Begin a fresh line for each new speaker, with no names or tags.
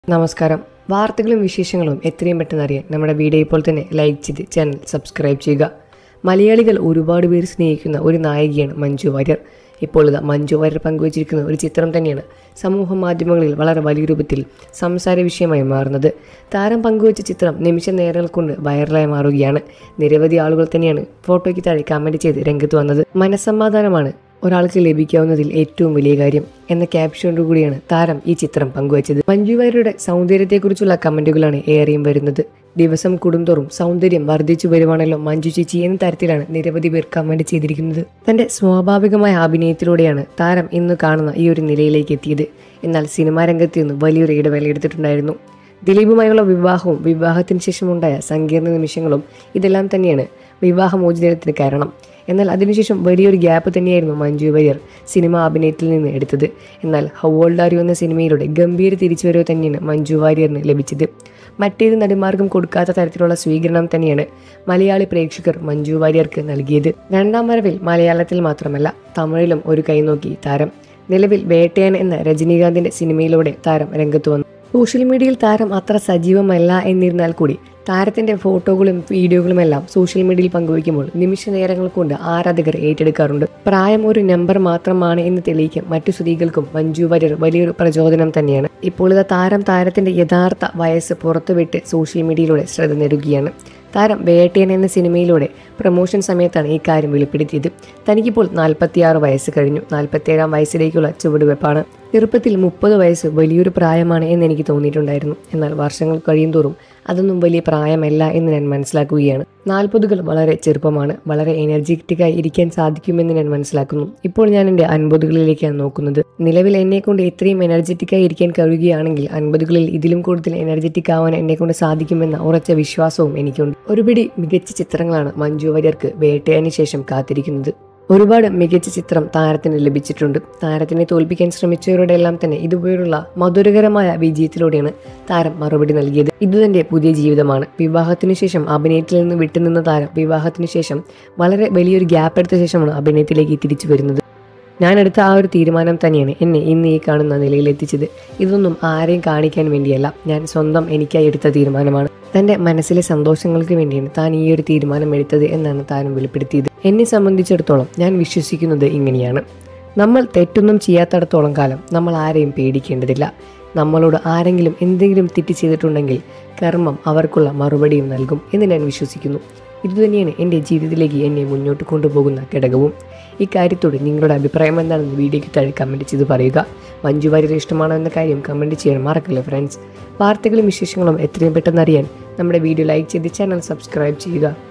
നമസ്കാരം വാർത്തകളും വിശേഷങ്ങളും എത്രയും പെട്ടെന്ന് അറിയാൻ നമ്മുടെ വീഡിയോ ഇപ്പോൾ തന്നെ ലൈക്ക് ചെയ്ത് ചാനൽ സബ്സ്ക്രൈബ് ചെയ്യുക മലയാളികൾ ഒരുപാട് പേര് സ്നേഹിക്കുന്ന ഒരു നായികയാണ് മഞ്ജു വാര്യർ ഇപ്പോൾ ഇത് മഞ്ജു വാര്യർ പങ്കുവച്ചിരിക്കുന്ന ഒരു ചിത്രം തന്നെയാണ് സമൂഹ മാധ്യമങ്ങളിൽ വളരെ വലിയ രൂപത്തിൽ സംസാര വിഷയമായി മാറുന്നത് താരം പങ്കുവച്ച ചിത്രം നിമിഷ നേരങ്ങൾ കൊണ്ട് വൈറലായി മാറുകയാണ് നിരവധി ആളുകൾ തന്നെയാണ് ഫോട്ടോയ്ക്ക് താഴെ കമന്റ് ചെയ്ത് രംഗത്ത് വന്നത് മനസ്സമാധാനമാണ് ഒരാൾക്ക് ലഭിക്കാവുന്നതിൽ ഏറ്റവും വലിയ കാര്യം എന്ന ക്യാപ്ഷനോട് കൂടിയാണ് താരം ഈ ചിത്രം പങ്കുവച്ചത് മഞ്ജു വാര്യരുടെ സൗന്ദര്യത്തെക്കുറിച്ചുള്ള കമന്റുകളാണ് ഏറെയും വരുന്നത് ദിവസം കൂടുന്തോറും സൗന്ദര്യം വർദ്ധിച്ചു വരുവാണല്ലോ മഞ്ജു ചേച്ചി എന്ന തരത്തിലാണ് നിരവധി പേർ കമന്റ് ചെയ്തിരിക്കുന്നത് തന്റെ സ്വാഭാവികമായ അഭിനയത്തിലൂടെയാണ് താരം ഇന്ന് കാണുന്ന ഈ ഒരു നിലയിലേക്ക് എത്തിയത് എന്നാൽ സിനിമാ രംഗത്ത് നിന്ന് വലിയൊരു ഇടവേള എടുത്തിട്ടുണ്ടായിരുന്നു ദിലീപുമായുള്ള വിവാഹവും വിവാഹത്തിന് ശേഷമുണ്ടായ സങ്കീർണ നിമിഷങ്ങളും ഇതെല്ലാം തന്നെയാണ് വിവാഹമോചനത്തിന് കാരണം എന്നാൽ അതിനുശേഷം വലിയൊരു ഗ്യാപ്പ് തന്നെയായിരുന്നു മഞ്ജു വാര്യർ സിനിമ അഭിനയത്തിൽ നിന്ന് എടുത്തത് എന്നാൽ ഹൗ ഓൾഡ് ആർ യു എന്ന സിനിമയിലൂടെ ഗംഭീര തിരിച്ചുവരവ് തന്നെയാണ് മഞ്ജു വാര്യറിന് ലഭിച്ചത് മറ്റേത് നടിമാർക്കും കൊടുക്കാത്ത തരത്തിലുള്ള സ്വീകരണം തന്നെയാണ് മലയാളി പ്രേക്ഷകർ മഞ്ജു വാര്യർക്ക് നൽകിയത് രണ്ടാം വരവിൽ മലയാളത്തിൽ മാത്രമല്ല തമിഴിലും ഒരു കൈനോക്കി താരം നിലവിൽ വേട്ടയാൻ എന്ന രജനീകാന്തിന്റെ സിനിമയിലൂടെ താരം രംഗത്ത് വന്നു സോഷ്യൽ മീഡിയയിൽ താരം അത്ര സജീവമല്ല എന്നിരുന്നാൽ കൂടി താരത്തിന്റെ ഫോട്ടോകളും വീഡിയോകളുമെല്ലാം സോഷ്യൽ മീഡിയയിൽ പങ്കുവയ്ക്കുമ്പോൾ നിമിഷ നേരങ്ങൾ കൊണ്ട് ആരാധകർ ഏറ്റെടുക്കാറുണ്ട് പ്രായം ഒരു നമ്പർ മാത്രമാണ് എന്ന് തെളിയിക്കാൻ മറ്റു സ്ത്രീകൾക്കും മഞ്ജു വാര്യർ വലിയൊരു പ്രചോദനം തന്നെയാണ് ഇപ്പോൾ ഇത് താരം താരത്തിന്റെ യഥാർത്ഥ വയസ്സ് പുറത്തുവിട്ട് സോഷ്യൽ മീഡിയയിലൂടെ ശ്രദ്ധ നേടുകയാണ് താരം വേട്ടയൻ എന്ന സിനിമയിലൂടെ പ്രൊമോഷൻ സമയത്താണ് ഈ കാര്യം വെളിപ്പെടുത്തിയത് തനിക്കിപ്പോൾ നാൽപ്പത്തിയാറ് വയസ്സ് കഴിഞ്ഞു നാൽപ്പത്തിയേഴാം വയസ്സിലേക്കുള്ള ചുവടുവെപ്പാണ് ചെറുപ്പത്തിൽ മുപ്പത് വയസ്സ് വലിയൊരു പ്രായമാണ് എന്ന് എനിക്ക് തോന്നിയിട്ടുണ്ടായിരുന്നു എന്നാൽ വർഷങ്ങൾ കഴിയും തോറും അതൊന്നും വലിയ പ്രായമല്ല എന്ന് ഞാൻ മനസ്സിലാക്കുകയാണ് നാൽപ്പതുകൾ വളരെ ചെറുപ്പമാണ് വളരെ എനർജറ്റിക്കായി ഇരിക്കാൻ സാധിക്കുമെന്ന് ഞാൻ മനസ്സിലാക്കുന്നു ഇപ്പോൾ ഞാൻ എൻ്റെ അൻപതുകളിലേക്കാണ് നോക്കുന്നത് നിലവിൽ എന്നെ കൊണ്ട് ഇത്രയും എനർജറ്റിക്കായി ഇരിക്കാൻ കഴിയുകയാണെങ്കിൽ അൻപതുകളിൽ ഇതിലും കൂടുതൽ എനർജറ്റിക് ആവാൻ എന്നെ കൊണ്ട് സാധിക്കുമെന്ന ഉറച്ച വിശ്വാസവും എനിക്കുണ്ട് ഒരുപിടി മികച്ച ചിത്രങ്ങളാണ് മഞ്ജു വാര്യർക്ക് വേട്ടയതിനു ശേഷം കാത്തിരിക്കുന്നത് ഒരുപാട് മികച്ച ചിത്രം താരത്തിന് ലഭിച്ചിട്ടുണ്ട് താരത്തിനെ തോൽപ്പിക്കാൻ ശ്രമിച്ചവരുടെ എല്ലാം തന്നെ ഇതുപോലുള്ള മധുരകരമായ വിജയത്തിലൂടെയാണ് താരം മറുപടി നൽകിയത് ഇത് തന്റെ പുതിയ ജീവിതമാണ് വിവാഹത്തിനു ശേഷം അഭിനയത്തിൽ നിന്ന് വിട്ടുനിന്ന താരം വിവാഹത്തിനു ശേഷം വളരെ വലിയൊരു ഗ്യാപ്പ് എടുത്ത ശേഷമാണ് അഭിനയത്തിലേക്ക് തിരിച്ചു വരുന്നത് ഞാൻ എടുത്ത ആ ഒരു തീരുമാനം തന്നെയാണ് എന്നെ ഇന്ന് ഈ കാണുന്ന നിലയിൽ എത്തിച്ചത് ഇതൊന്നും ആരെയും കാണിക്കാൻ വേണ്ടിയല്ല ഞാൻ സ്വന്തം എനിക്കായി എടുത്ത തീരുമാനമാണ് തന്റെ മനസ്സിലെ സന്തോഷങ്ങൾക്ക് വേണ്ടിയാണ് താൻ ഈ ഒരു തീരുമാനം എടുത്തത് എന്നാണ് താനും വെളിപ്പെടുത്തിയത് എന്നെ സംബന്ധിച്ചിടത്തോളം ഞാൻ വിശ്വസിക്കുന്നത് ഇങ്ങനെയാണ് നമ്മൾ തെറ്റൊന്നും ചെയ്യാത്തടത്തോളം കാലം നമ്മൾ ആരെയും പേടിക്കേണ്ടതില്ല നമ്മളോട് ആരെങ്കിലും എന്തെങ്കിലും തെറ്റ് ചെയ്തിട്ടുണ്ടെങ്കിൽ കർമ്മം അവർക്കുള്ള മറുപടിയും നൽകും എന്ന് ഞാൻ വിശ്വസിക്കുന്നു ഇതുതന്നെയാണ് എൻ്റെ ജീവിതത്തിലേക്ക് എന്നെ മുന്നോട്ട് കൊണ്ടുപോകുന്ന ഘടകവും ഇക്കാര്യത്തോട് നിങ്ങളുടെ അഭിപ്രായം എന്താണെന്ന് വീഡിയോയ്ക്ക് താഴെ കമൻറ്റ് ചെയ്ത് പറയുക മഞ്ജു വാര്യർ ഇഷ്ടമാണോ എന്ന കാര്യം കമൻറ്റ് ചെയ്യാൻ മറക്കല്ലേ ഫ്രണ്ട്സ് വാർത്തകളും വിശേഷങ്ങളും എത്രയും പെട്ടെന്ന് അറിയാൻ നമ്മുടെ വീഡിയോ ലൈക്ക് ചെയ്ത് ചാനൽ സബ്സ്ക്രൈബ് ചെയ്യുക